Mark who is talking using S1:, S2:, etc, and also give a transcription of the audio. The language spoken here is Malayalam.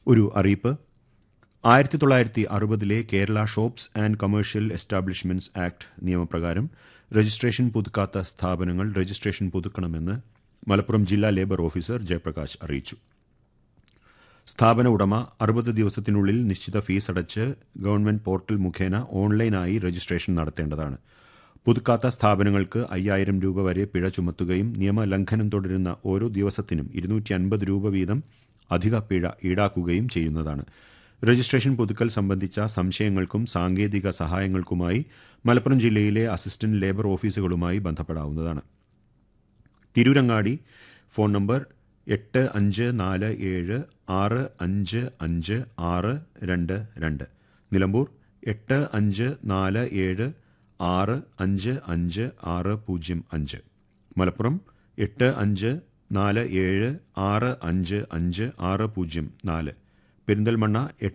S1: ഒരു അറിയിപ്പ് ആയിരത്തി തൊള്ളായിരത്തി അറുപതിലെ Kerala shops and commercial establishments act നിയമപ്രകാരം രജിസ്ട്രേഷൻ പുതുക്കാത്ത സ്ഥാപനങ്ങൾ രജിസ്ട്രേഷൻ പുതുക്കണമെന്ന് മലപ്പുറം ജില്ലാ ലേബർ ഓഫീസർ ജയപ്രകാശ് അറിയിച്ചു സ്ഥാപന ഉടമ അറുപത് ദിവസത്തിനുള്ളിൽ നിശ്ചിത ഫീസ് അടച്ച് ഗവൺമെന്റ് പോർട്ടൽ മുഖേന ഓൺലൈനായി രജിസ്ട്രേഷൻ നടത്തേണ്ടതാണ് പുതുക്കാത്ത സ്ഥാപനങ്ങൾക്ക് അയ്യായിരം രൂപ വരെ പിഴ ചുമത്തുകയും നിയമലംഘനം തുടരുന്ന ഓരോ ദിവസത്തിനും ഇരുന്നൂറ്റി അൻപത് രൂപ വീതം അധിക പിഴ ഈടാക്കുകയും ചെയ്യുന്നതാണ് രജിസ്ട്രേഷൻ പുതുക്കൽ സംബന്ധിച്ച സംശയങ്ങൾക്കും സാങ്കേതിക സഹായങ്ങൾക്കുമായി മലപ്പുറം ജില്ലയിലെ അസിസ്റ്റന്റ് ലേബർ ഓഫീസുകളുമായി ബന്ധപ്പെടാവുന്നതാണ് തിരൂരങ്ങാടി ഫോൺ നമ്പർ എട്ട് അഞ്ച് നാല് ഏഴ് ആറ് അഞ്ച് അഞ്ച് ആറ് രണ്ട് രണ്ട് നിലമ്പൂർ എട്ട് അഞ്ച് നാല് ഏഴ് ആറ് അഞ്ച് അഞ്ച് ആറ് പൂജ്യം അഞ്ച് മലപ്പുറം എട്ട് അഞ്ച് നാല് ഏഴ് ആറ് അഞ്ച് അഞ്ച് ആറ് പൂജ്യം നാല് പെരിന്തൽമണ്ണ